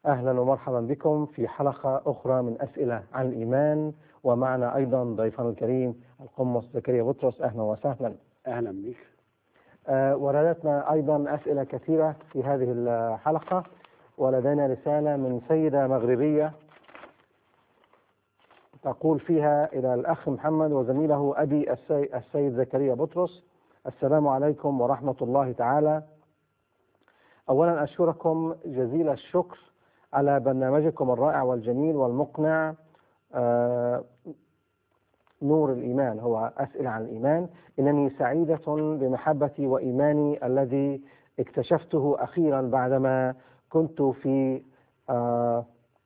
أهلا ومرحبا بكم في حلقة أخرى من أسئلة عن الإيمان ومعنا أيضا ضيفنا الكريم القمص زكريا بطرس أهلا وسهلا اهلا بك آه، وردتنا أيضا أسئلة كثيرة في هذه الحلقة ولدينا رسالة من سيدة مغربية تقول فيها إلى الأخ محمد وزميله أبي السي- السيد زكريا بطرس السلام عليكم ورحمة الله تعالى أولا أشكركم جزيل الشكر على برنامجكم الرائع والجميل والمقنع آه، نور الإيمان هو أسئلة عن الإيمان إنني سعيدة بمحبتي وإيماني الذي اكتشفته أخيرا بعدما كنت في آه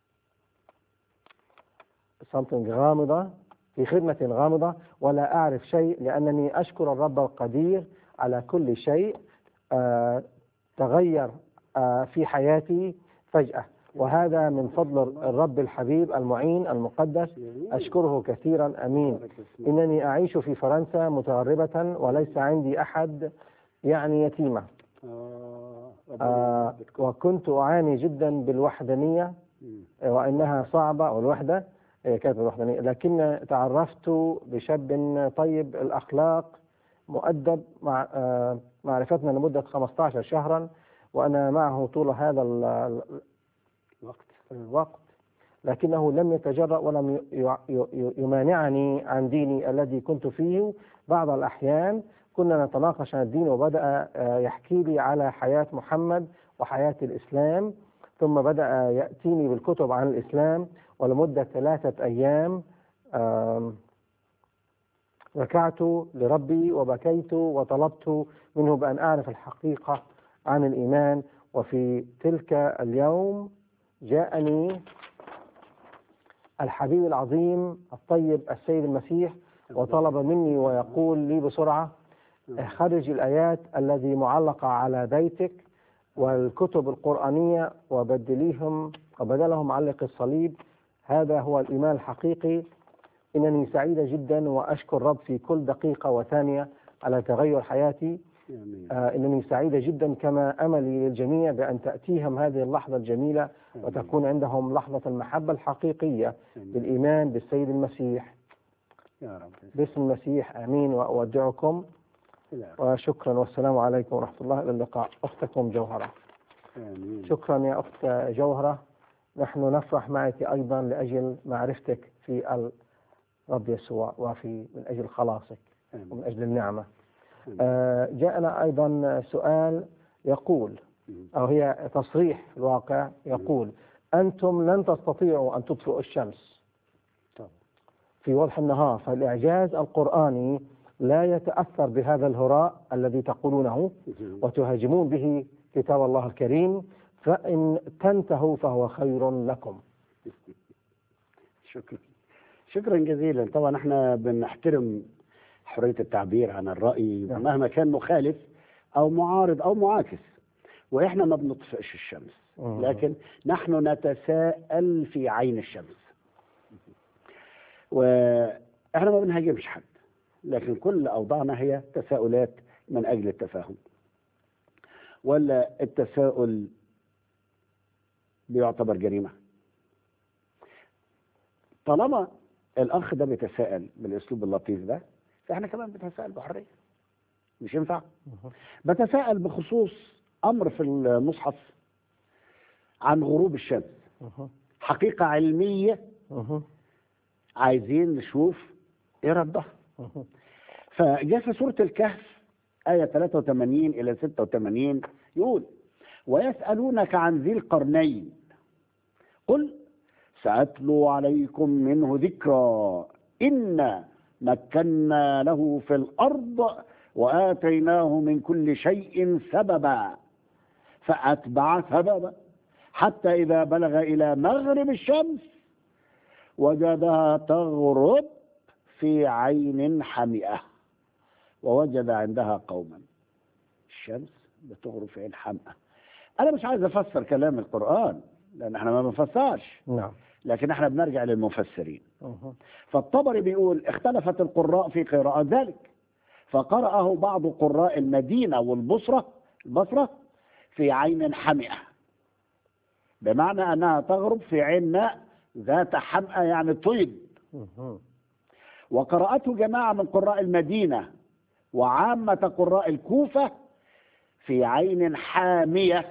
something غامضة في خدمة غامضة ولا أعرف شيء لأنني أشكر الرب القدير على كل شيء آه تغير آه في حياتي فجأة وهذا من فضل الرب الحبيب المعين المقدس أشكره كثيرا أمين إنني أعيش في فرنسا متغربة وليس عندي أحد يعني يتيمة آه آه وكنت أعاني جدا بالوحدانية مم. وإنها صعبة والوحدة هي كانت الوحدانية لكن تعرفت بشاب طيب الأخلاق مؤدب مع آه معرفتنا لمدة 15 شهرا وأنا معه طول هذا ال- ال- وقت الوقت لكنه لم يتجرأ ولم ي- ي- ي- يمانعني عن ديني الذي كنت فيه بعض الأحيان كنا نتناقش عن الدين وبدأ آه، يحكي لي على حياة محمد وحياة الإسلام ثم بدأ يأتيني بالكتب عن الإسلام ولمدة ثلاثة أيام آم، ركعت لربي وبكيت وطلبت منه بأن أعرف الحقيقة عن الإيمان وفي تلك اليوم جاءني الحبيب العظيم الطيب السيد المسيح وطلب مني ويقول لي بسرعة خرج الآيات الذي معلقة على بيتك والكتب القرآنية وبدليهم وبدلهم علق الصليب هذا هو الإيمان الحقيقي إنني سعيدة جدا وأشكر رب في كل دقيقة وثانية على تغير حياتي آمين آه إنني سعيدة جدا كما أملي للجميع بأن تأتيهم هذه اللحظة الجميلة وتكون عندهم لحظة المحبة الحقيقية آمين. بالإيمان بالسيد المسيح يا رب باسم المسيح آمين وأودعكم يا رب. وشكرا والسلام عليكم ورحمة الله إلى اللقاء أختكم جوهرة آمين شكرا يا أخت جوهرة نحن نفرح معك أيضا لأجل معرفتك في الرب يسوع وفي من أجل خلاصك آمين. ومن أجل النعمة آمين. آه، جاءنا أيضا سؤال يقول مم. أو هي تصريح في الواقع يقول أنتم لن تستطيعوا أن تطفئوا الشمس طبعا. في وضح النهار فالإعجاز القرآني لا يتأثر بهذا الهراء الذي تقولونه مم. وتهاجمون به كتاب الله الكريم فإن تنتهوا فهو خير لكم شكرا شكرا جزيلا طبعا احنا بنحترم حرية التعبير عن الرأي نعم. مهما كان مخالف أو معارض أو معاكس وإحنا ما بنطفئش الشمس مم. لكن نحن نتساءل في عين الشمس وإحنا ما بنهاجمش حد لكن كل أوضاعنا هي تساؤلات من أجل التفاهم ولا التساؤل بيعتبر جريمة طالما الأخ ده بيتساءل بالأسلوب اللطيف ده فإحنا كمان بنتساءل بحرية مش ينفع بتساءل بخصوص أمر في المصحف عن غروب الشمس مه. حقيقة علمية مه. عايزين نشوف إيه ردها مه. فجاء في سورة الكهف آية 83 إلى 86 يقول ويسألونك عن ذي القرنين قل سأتلو عليكم منه ذكرا إنا مكنا له في الأرض وآتيناه من كل شيء سببا فأتبع سببا حتى إذا بلغ إلى مغرب الشمس وجدها تغرب في عين حمئة ووجد عندها قوما الشمس بتغرب في عين حمئة أنا مش عايز أفسر كلام القرآن لأن احنا ما بنفسرش نعم لكن احنا بنرجع للمفسرين مه. فالطبري بيقول اختلفت القراء في قراءة ذلك فقرأه بعض قراء المدينة والبصرة البصرة في عين حمئة بمعنى أنها تغرب في عين ماء ذات حمأة يعني طيب مهم. وقرأته جماعة من قراء المدينة وعامة قراء الكوفة في عين حامية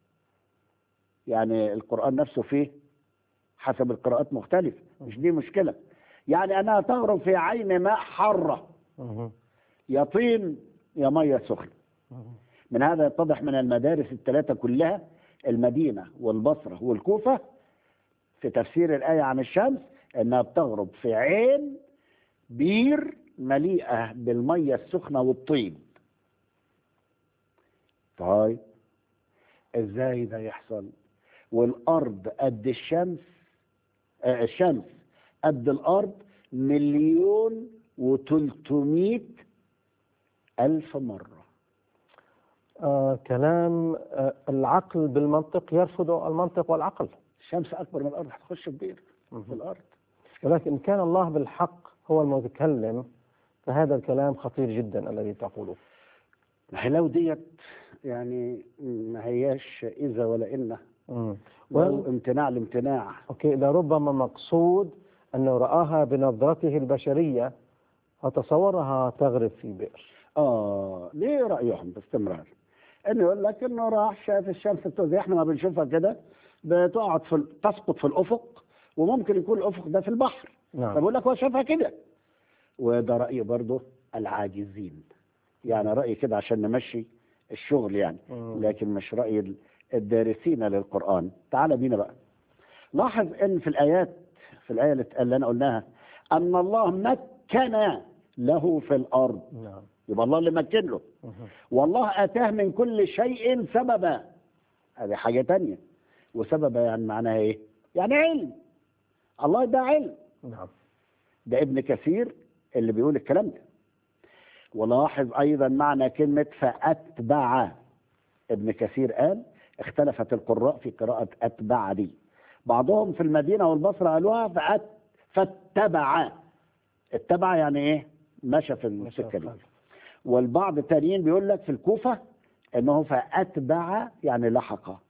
يعني القرآن نفسه فيه حسب القراءات مختلف مش دي مشكلة يعني أنها تغرب في عين ماء حارة مهم. يا طين يا مية سخنة مهم. من هذا يتضح من المدارس الثلاثة كلها المدينة والبصرة والكوفة في تفسير الآية عن الشمس أنها بتغرب في عين بير مليئة بالمية السخنة والطين طيب ازاي ده يحصل والأرض قد الشمس آه الشمس قد الأرض مليون وتلتمية ألف مرة آه كلام آه العقل بالمنطق يرفض المنطق والعقل الشمس أكبر من الأرض هتخش في بير في مهم. الأرض ولكن إن كان الله بالحق هو المتكلم فهذا الكلام خطير جدا الذي تقوله ما هي لو ديت يعني ما هياش إذا ولا إن مم. ولو well, امتناع الامتناع أوكي لربما مقصود أنه رآها بنظرته البشرية فتصورها تغرب في بئر آه ليه رأيهم باستمرار إنه يقول لك إنه راح شاف الشمس بتوع زي إحنا ما بنشوفها كده بتقعد في ال- تسقط في الأفق وممكن يكون الأفق ده في البحر نعم فبقول لك هو شافها كده وده رأي برضه العاجزين يعني رأي كده عشان نمشي الشغل يعني مم. لكن مش رأي ال- الدارسين للقرآن تعال بينا بقى لاحظ ان في الآيات في الآية اللي اللي أنا قلناها أن الله مكن له في الأرض نعم يبقى الله اللي مكن له مهم. والله أتاه من كل شيء سببا هذه حاجة تانية وسببا يعني معناها إيه؟ يعني علم الله ده علم نعم ده ابن كثير اللي بيقول الكلام ده ولاحظ ايضا معنى كلمه فاتبع ابن كثير قال اختلفت القراء في قراءه اتبع دي بعضهم في المدينه والبصره قالوها فأت فاتبع اتبع يعني ايه مشى في مشى السكه دي الخلف. والبعض التانيين بيقول لك في الكوفه انه فاتبع يعني لحق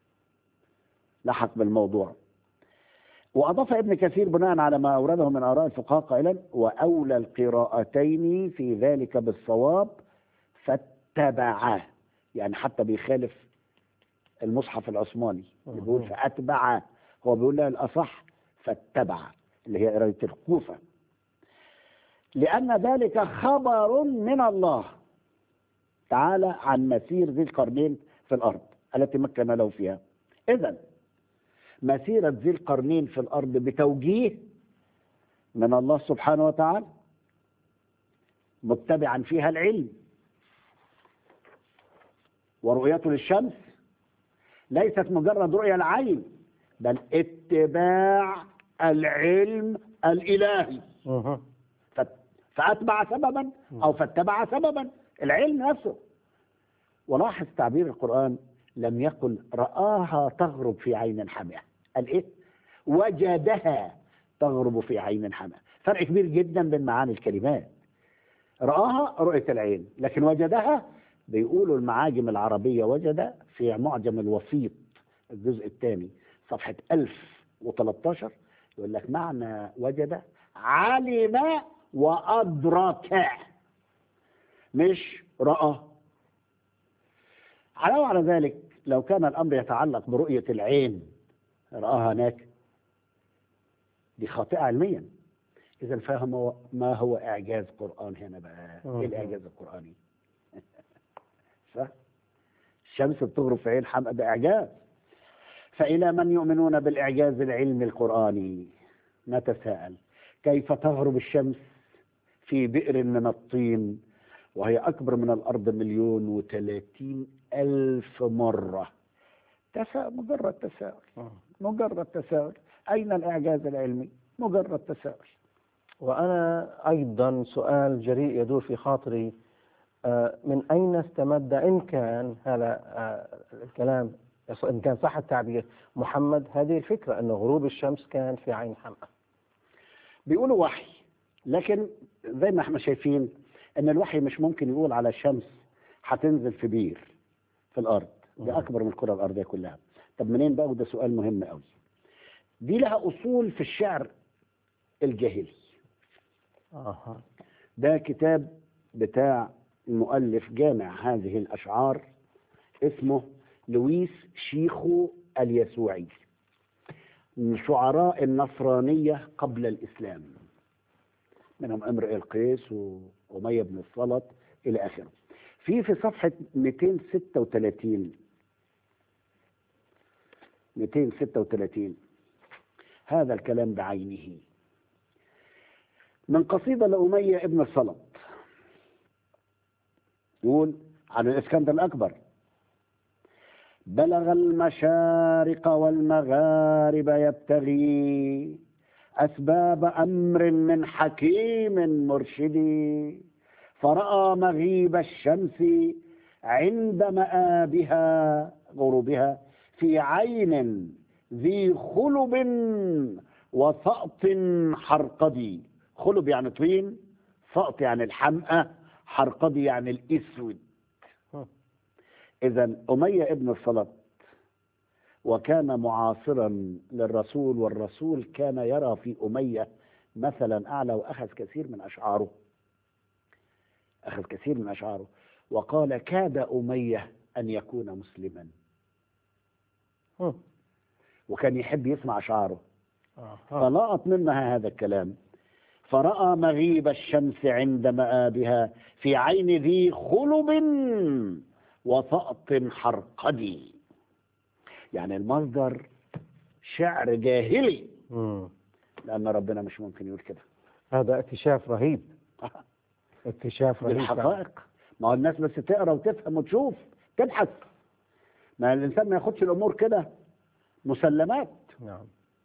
لحق بالموضوع وأضاف ابن كثير بناء على ما أورده من آراء الفقهاء قائلا وأولى القراءتين في ذلك بالصواب فاتبعا يعني حتى بيخالف المصحف العثماني اللي بيقول مهم. فأتبع هو بيقول لها الأصح فاتبع اللي هي قراية الكوفة لأن ذلك خبر من الله تعالى عن مسير ذي القرنين في الأرض التي مكن له فيها إذا مسيرة ذي القرنين في الأرض بتوجيه من الله سبحانه وتعالى متبعا فيها العلم ورؤيته للشمس ليست مجرد رؤية العين بل اتباع العلم الإلهي مهم. فت- فأتبع سببا أو فاتبع سببا العلم نفسه ولاحظ تعبير القرآن لم يقل رآها تغرب في عين حمئة قال إيه وجدها تغرب في عين حمئة فرق كبير جدا بين معاني الكلمات رآها رؤية العين لكن وجدها بيقولوا المعاجم العربية وجد في معجم الوسيط الجزء الثاني صفحة 1013 يقول لك معنى وجد علم وأدرك مش رأى علاوة على ذلك لو كان الأمر يتعلق برؤية العين رآها هناك دي خاطئة علميا إذا فهم ما هو إعجاز قرآن هنا بقى مم. إيه الإعجاز القرآني صح الشمس بتغرب في عين حمأة ده إعجاز فإلى من يؤمنون بالإعجاز العلمي القرآني نتساءل كيف تغرب الشمس في بئر من الطين وهي أكبر من الأرض مليون وثلاثين ألف مرة تساؤل مجرد تساؤل مم. مجرد تساؤل أين الإعجاز العلمي مجرد تساؤل وأنا أيضا سؤال جريء يدور في خاطري آه، من أين استمد إن كان هذا آه، الكلام إن كان صح التعبير محمد هذه الفكرة أن غروب الشمس كان في عين حمأة بيقولوا وحي لكن زي ما احنا شايفين ان الوحي مش ممكن يقول على الشمس هتنزل في بير في الارض دي مم. اكبر من الكره الارضيه كلها طب منين بقى وده سؤال مهم قوي دي لها اصول في الشعر الجاهلي أها ده كتاب بتاع المؤلف جامع هذه الاشعار اسمه لويس شيخو اليسوعي من شعراء النصرانية قبل الإسلام منهم امرئ القيس وأمية بن الصلت إلى آخره في في صفحة 236 236 هذا الكلام بعينه من قصيدة لأمية ابن الصلت يقول عن الإسكندر الأكبر بلغ المشارق والمغارب يبتغي أسباب أمر من حكيم مرشد فرأى مغيب الشمس عند مآبها غروبها في عين ذي خلب وسقط حرقدي خلب يعني طين سقط يعني الحمقى حرقدي يعني الاسود اذا اميه ابن الصلت وكان معاصرا للرسول والرسول كان يرى في اميه مثلا اعلى واخذ كثير من اشعاره اخذ كثير من اشعاره وقال كاد اميه ان يكون مسلما مم. وكان يحب يسمع اشعاره أها فلقط منها هذا الكلام فرأى مغيب الشمس عند مآبها في عين ذي خلب وسقط حرقدي يعني المصدر شعر جاهلي مم. لأن ربنا مش ممكن يقول كده هذا اكتشاف رهيب اكتشاف رهيب بالحقائق ما هو الناس بس تقرا وتفهم وتشوف تبحث ما الإنسان ما ياخدش الأمور كده مسلمات نعم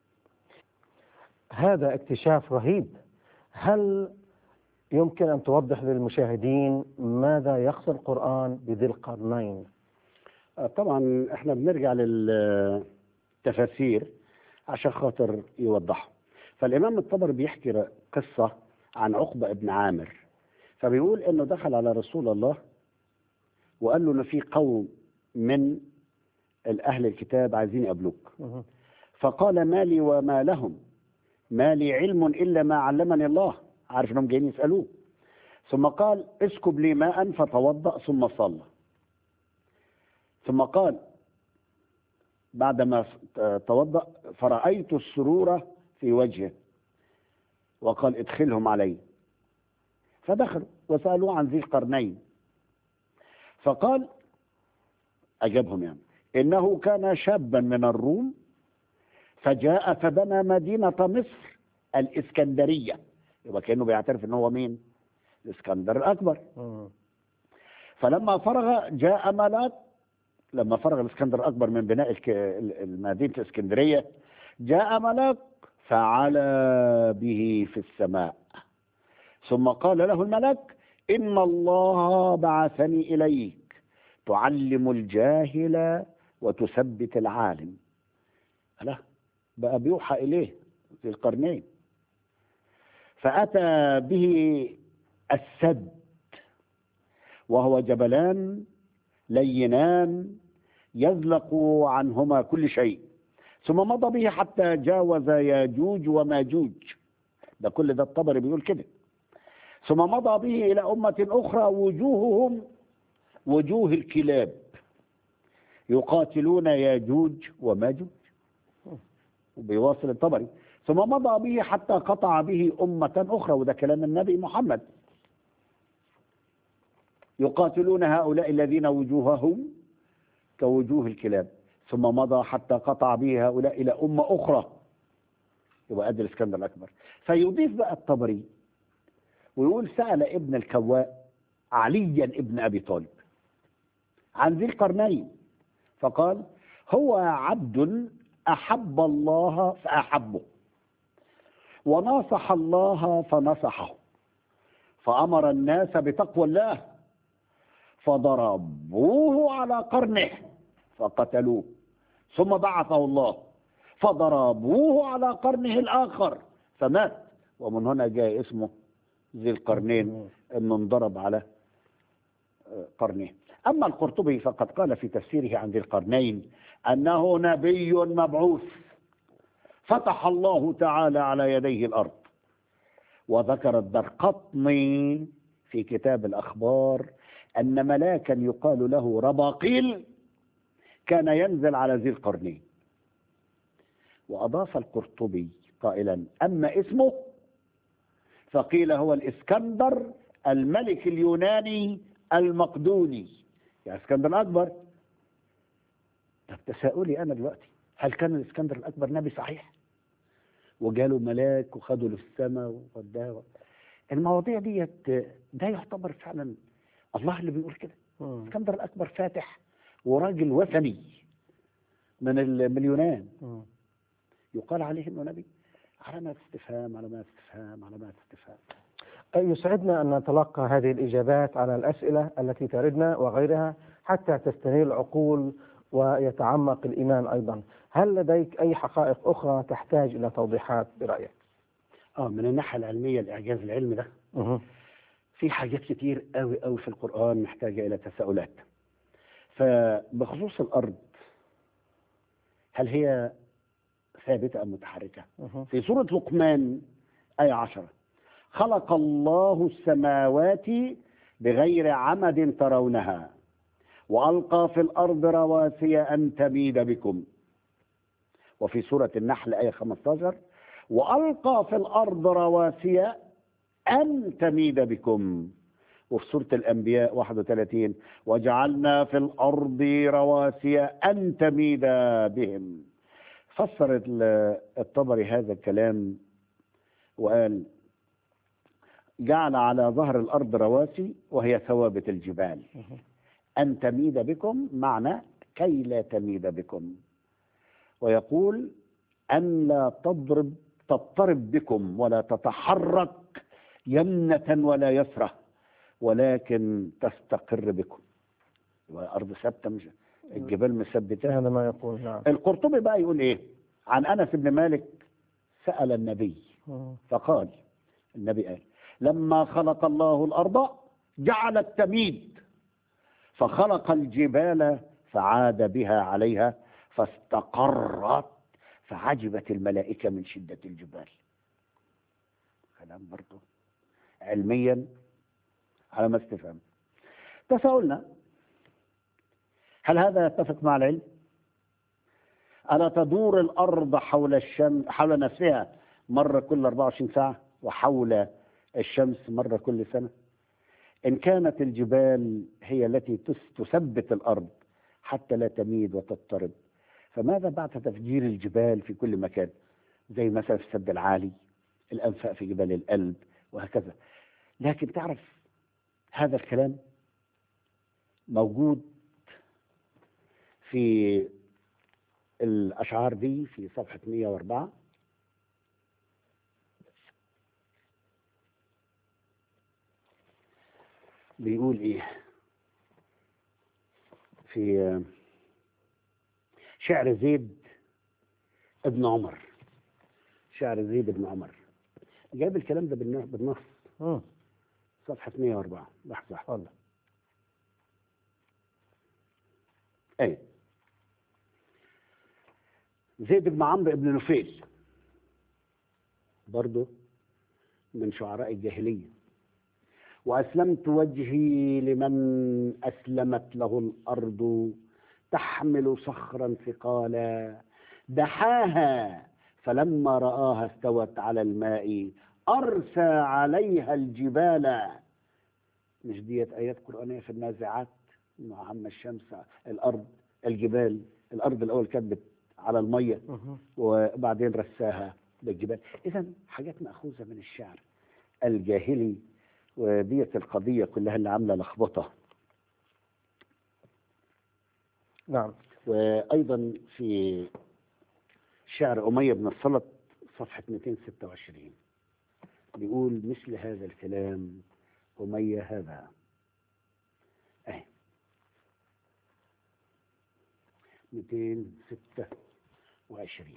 هذا اكتشاف رهيب هل يمكن أن توضح للمشاهدين ماذا يقصد القرآن بذي القرنين آه، طبعا احنا بنرجع للتفاسير عشان خاطر يوضحوا فالامام الطبري بيحكي ر- قصه عن عقبه ابن عامر فبيقول انه دخل على رسول الله وقال له ان في قوم من الاهل الكتاب عايزين يقابلوك مهم. فقال ما لي وما لهم ما لي علم الا ما علمني الله عارف انهم جايين يسالوه ثم قال اسكب لي ماء فتوضا ثم صلى ثم قال بعدما توضا فرايت السرور في وجهه وقال ادخلهم علي فدخلوا وسالوه عن ذي القرنين فقال اجابهم يعني انه كان شابا من الروم فجاء فبنى مدينة مصر الإسكندرية يبقى كأنه بيعترف إن هو مين؟ الإسكندر الأكبر مم. فلما فرغ جاء ملاك لما فرغ الإسكندر الأكبر من بناء الك- ال- مدينة الإسكندرية جاء ملاك فعلى به في السماء ثم قال له الملك إن الله بعثني إليك تعلم الجاهل وتثبت العالم لا بقى بيوحى إليه في القرنين فأتى به السد وهو جبلان لينان يزلق عنهما كل شيء ثم مضى به حتى جاوز ياجوج وماجوج ده كل ده الطبري بيقول كده ثم مضى به إلى أمة أخرى وجوههم وجوه الكلاب يقاتلون ياجوج وماجوج وبيواصل الطبري ثم مضى به حتى قطع به أمة أخرى وده كلام النبي محمد يقاتلون هؤلاء الذين وجوههم كوجوه الكلاب ثم مضى حتى قطع به هؤلاء إلى أمة أخرى يبقى قد الإسكندر الأكبر فيضيف بقى الطبري ويقول سأل ابن الكواء عليا ابن أبي طالب عن ذي القرنين فقال هو عبد أحب الله فأحبه وناصح الله فنصحه فأمر الناس بتقوى الله فضربوه على قرنه فقتلوه ثم بعثه الله فضربوه على قرنه الآخر فمات ومن هنا جاء اسمه ذي القرنين انه انضرب على آه، قرنه أما القرطبي فقد قال في تفسيره عن ذي القرنين أنه نبي مبعوث فتح الله تعالى على يديه الأرض وذكر الدرقطني في كتاب الأخبار أن ملاكا يقال له رباقيل كان ينزل على ذي القرنين وأضاف القرطبي قائلا أما اسمه فقيل هو الإسكندر الملك اليوناني المقدوني يا اسكندر الأكبر طب تساؤلي أنا دلوقتي هل كان الإسكندر الأكبر نبي صحيح وجاله ملاك وخده للسماء ووداه المواضيع ديت ده يعتبر فعلا الله اللي بيقول كده مم. اسكندر الأكبر فاتح وراجل وثني من ال- من اليونان مم. يقال عليه انه نبي علامات استفهام علامات استفهام علامات استفهام يسعدنا أن نتلقى هذه الإجابات على الأسئلة التي تردنا وغيرها حتى تستنير العقول ويتعمق الإيمان أيضا هل لديك أي حقائق أخرى تحتاج إلى توضيحات برأيك؟ اه من الناحيه العلميه الاعجاز العلمي ده مه. في حاجات كتير قوي قوي في القران محتاجه الى تساؤلات فبخصوص الارض هل هي ثابته ام متحركه مه. في سوره لقمان ايه عشرة خلق الله السماوات بغير عمد ترونها والقى في الارض رواسي ان تميد بكم وفي سوره النحل ايه 15 والقى في الارض رواسي ان تميد بكم وفي سوره الانبياء 31 وجعلنا في الارض رواسي ان تميد بهم فسر ال- الطبري هذا الكلام وقال جعل على ظهر الارض رواسي وهي ثوابت الجبال ان تميد بكم معنى كي لا تميد بكم ويقول ان لا تضرب تضطرب بكم ولا تتحرك يمنة ولا يسرة ولكن تستقر بكم والارض ثابته مش الجبال مثبتة هذا ما يقول نعم القرطبي بقى يقول ايه عن انس بن مالك سال النبي مه. فقال النبي قال لما خلق الله الارض جعل التميد فخلق الجبال فعاد بها عليها فاستقرت فعجبت الملائكه من شده الجبال كلام برضه علميا على ما استفهم تساؤلنا هل هذا يتفق مع العلم ألا تدور الأرض حول الشمس حول نفسها مرة كل 24 ساعة وحول الشمس مرة كل سنة إن كانت الجبال هي التي تس- تثبت الأرض حتى لا تميد وتضطرب فماذا بعد تفجير الجبال في كل مكان زي مثلا في السد العالي الأنفاق في جبال الألب وهكذا لكن تعرف هذا الكلام موجود في الأشعار دي في صفحة 104 بيقول إيه في شعر زيد ابن عمر شعر زيد ابن عمر جايب الكلام ده بالن- بالنص مه. صفحة 104 لحظة تفضل ايه زيد بن عمرو بن نفيل برضه من شعراء الجاهلية وأسلمت وجهي لمن أسلمت له الأرض تحمل صخرا ثقالا دحاها فلما رآها استوت على الماء أرسى عليها الجبال مش ديت آيات قرآنية في النازعات مع عم الشمس الأرض الجبال الأرض الأول كانت بت- على المية مه. وبعدين رساها بالجبال إذا حاجات مأخوذة من الشعر الجاهلي وديت القضية كلها اللي عاملة لخبطة نعم وأيضا في شعر أمية بن السلط صفحة 226 بيقول مثل هذا الكلام أمية هذا أهي 226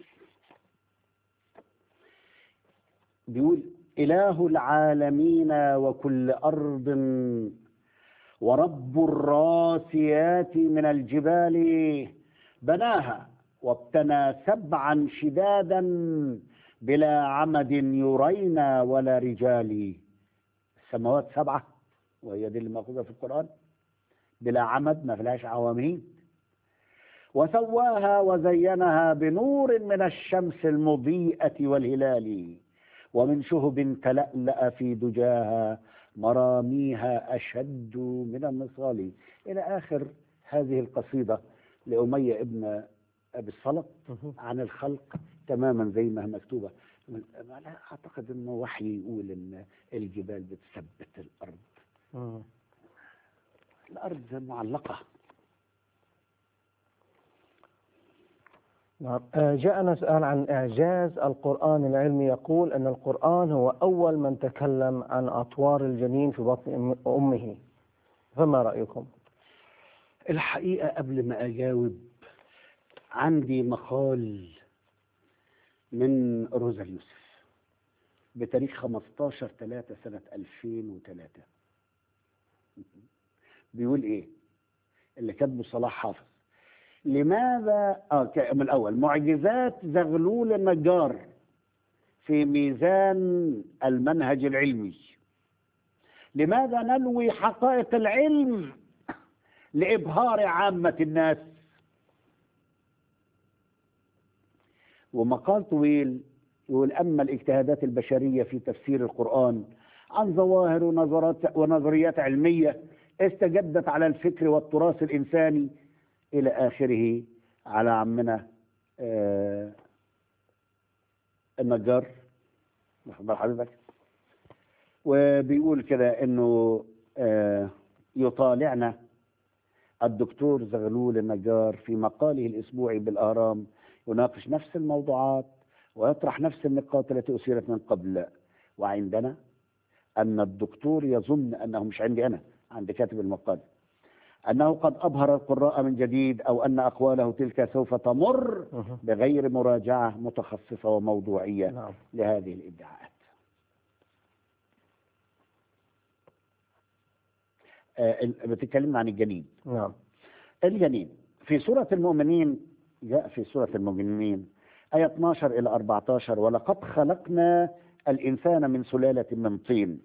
بيقول إله العالمين وكل أرض ورب الراسيات من الجبال بناها وابتنى سبعا شدادا بلا عمد يرينا ولا رجال السماوات سبعة وهي دي اللي مأخوذة في القرآن بلا عمد ما فيهاش عواميد وسواها وزينها بنور من الشمس المضيئة والهلال ومن شهب تلألأ في دجاها مراميها أشد من النصال إلى آخر هذه القصيدة لأمية ابن أبي الصلت مهم. عن الخلق تماما زي ما هي مكتوبة لا أعتقد أنه وحي يقول أن الجبال بتثبت الأرض مم. الأرض معلقة نعم آه، جاءنا سؤال عن إعجاز القرآن العلمي يقول أن القرآن هو أول من تكلم عن أطوار الجنين في بطن أم- أمه فما رأيكم؟ الحقيقة قبل ما أجاوب عندي مقال من روزا يوسف بتاريخ 15 3 سنة 2003 بيقول إيه اللي كاتبه صلاح حافظ لماذا آه ك- من الأول معجزات زغلول النجار في ميزان المنهج العلمي لماذا نلوي حقائق العلم لإبهار عامة الناس ومقال طويل يقول أما الاجتهادات البشرية في تفسير القرآن عن ظواهر ونظرات ونظريات علمية استجدت على الفكر والتراث الإنساني إلى آخره على عمنا آه النجار واخد بال حضرتك وبيقول كده انه آه يطالعنا الدكتور زغلول النجار في مقاله الاسبوعي بالاهرام يناقش نفس الموضوعات ويطرح نفس النقاط التي اثيرت من قبل وعندنا ان الدكتور يظن انه مش عندي انا عند كاتب المقال انه قد ابهر القراء من جديد او ان اقواله تلك سوف تمر مهم. بغير مراجعه متخصصه وموضوعيه نعم لهذه الادعاءات. آه، ال- بتتكلمنا عن الجنين. نعم الجنين في سورة المؤمنين جاء في سورة المؤمنين آية 12 إلى 14 ولقد خلقنا الإنسان من سلالة من طين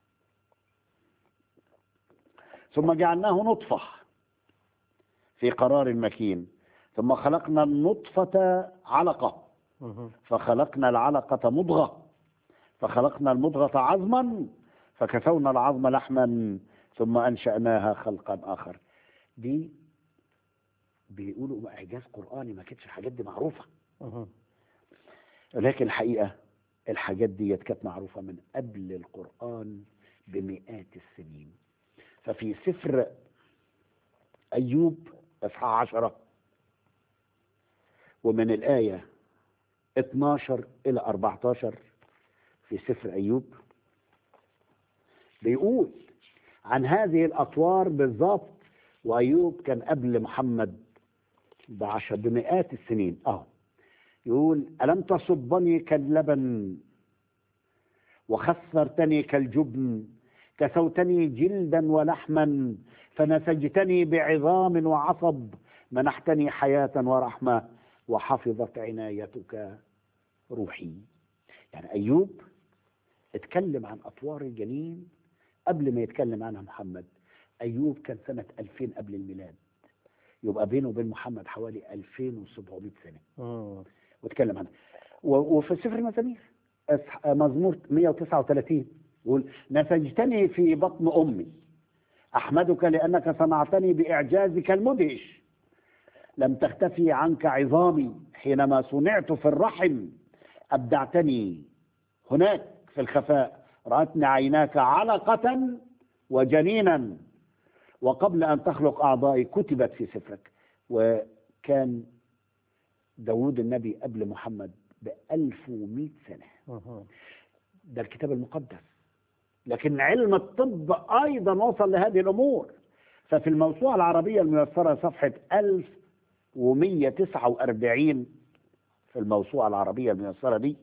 ثم جعلناه نطفة في قرار مكين ثم خلقنا النطفة علقة مهم. فخلقنا العلقة مضغة فخلقنا المضغة عظما فكسونا العظم لحما ثم أنشأناها خلقا آخر دي بيقولوا إعجاز قرآني ما كانتش الحاجات دي معروفة مهم. ولكن الحقيقة الحاجات دي كانت معروفة من قبل القرآن بمئات السنين ففي سفر أيوب إصحاح عشرة ومن الآية 12 إلى 14 في سفر أيوب بيقول عن هذه الأطوار بالضبط وأيوب كان قبل محمد بعشر بمئات السنين أهو يقول ألم تصبني كاللبن وخسرتني كالجبن كسوتني جلدا ولحما فنسجتني بعظام وعصب منحتني حياة ورحمة وحفظت عنايتك روحي يعني أيوب اتكلم عن أطوار الجنين قبل ما يتكلم عنها محمد أيوب كان سنة 2000 قبل الميلاد يبقى بينه وبين محمد حوالي 2700 سنة مم. واتكلم عنها و- وفي سفر المزامير أصح- مزمور 139 يقول نسجتني في بطن امي احمدك لانك صنعتني باعجازك المدهش لم تختفي عنك عظامي حينما صنعت في الرحم ابدعتني هناك في الخفاء راتني عيناك علقه وجنينا وقبل ان تخلق اعضائي كتبت في سفرك وكان داود النبي قبل محمد ب 1100 سنة مهم. ده الكتاب المقدس لكن علم الطب أيضا وصل لهذه الأمور ففي الموسوعة العربية الميسرة صفحة 1149 في الموسوعة العربية الميسرة دي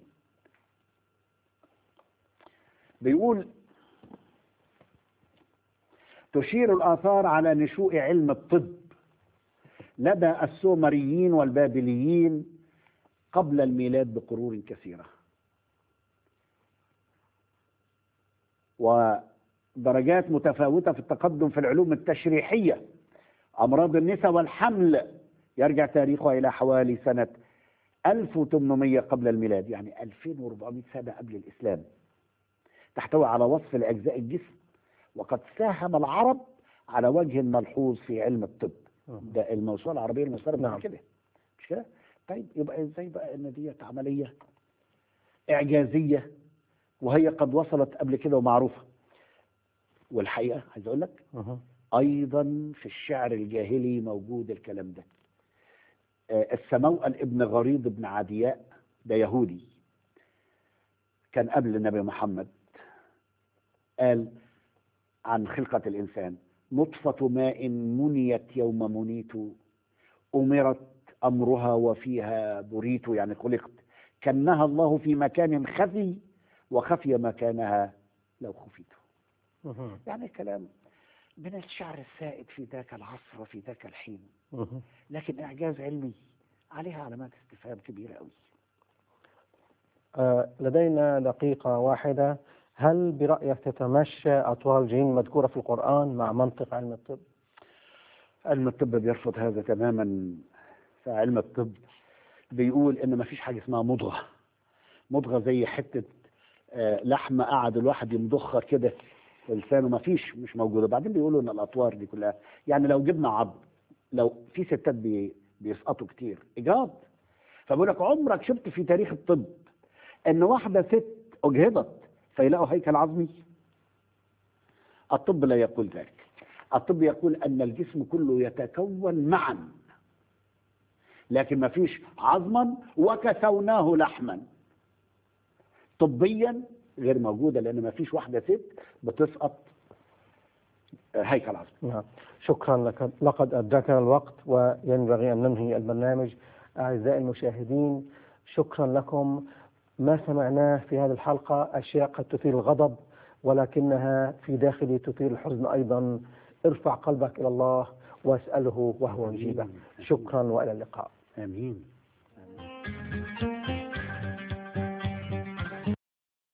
بيقول تشير الآثار على نشوء علم الطب لدى السومريين والبابليين قبل الميلاد بقرون كثيرة ودرجات متفاوتة في التقدم في العلوم التشريحية أمراض النساء والحمل يرجع تاريخها إلى حوالي سنة 1800 قبل الميلاد يعني 2400 سنة قبل الإسلام تحتوي على وصف لأجزاء الجسم وقد ساهم العرب على وجه ملحوظ في علم الطب ده الموسوعة العربية المصدر نعم. نعم. كده مش كده؟ طيب يبقى ازاي بقى ان ديت عملية إعجازية وهي قد وصلت قبل كده ومعروفة والحقيقة عايز أقول لك مهم. أيضا في الشعر الجاهلي موجود الكلام ده آه، السموأل ابن غريض بن عدياء ده يهودي كان قبل النبي محمد قال عن خلقة الإنسان نطفة ماء منيت يوم منيت أمرت أمرها وفيها بريت يعني خلقت كنها الله في مكان خفي وخفي مكانها لو خفيت مهم. يعني كلام من الشعر السائد في ذاك العصر وفي ذاك الحين مهم. لكن إعجاز علمي عليها علامات استفهام كبيرة أوي آه، لدينا دقيقة واحدة هل برأيك تتمشى أطوال جين مذكورة في القرآن مع منطق علم الطب؟ علم الطب بيرفض هذا تماما فعلم الطب بيقول ان مفيش حاجه اسمها مضغه مضغه زي حته آه، لحمه قعد الواحد يمضخها كده في لسانه مفيش مش موجوده بعدين بيقولوا ان الاطوار دي كلها يعني لو جبنا عظم لو في ستات بي بيسقطوا كتير اجهاض فبيقول لك عمرك شفت في تاريخ الطب ان واحده ست اجهضت فيلاقوا هيكل عظمي الطب لا يقول ذلك الطب يقول ان الجسم كله يتكون معا لكن ما فيش عظما وكسوناه لحما طبيا غير موجوده لان ما فيش واحده ست بتسقط هيكل عظمي نعم شكرا لك لقد أدركنا الوقت وينبغي أن ننهي البرنامج أعزائي المشاهدين شكرا لكم ما سمعناه في هذه الحلقة أشياء قد تثير الغضب ولكنها في داخلي تثير الحزن أيضا ارفع قلبك إلى الله واسأله وهو يجيبك شكرا وإلى اللقاء امين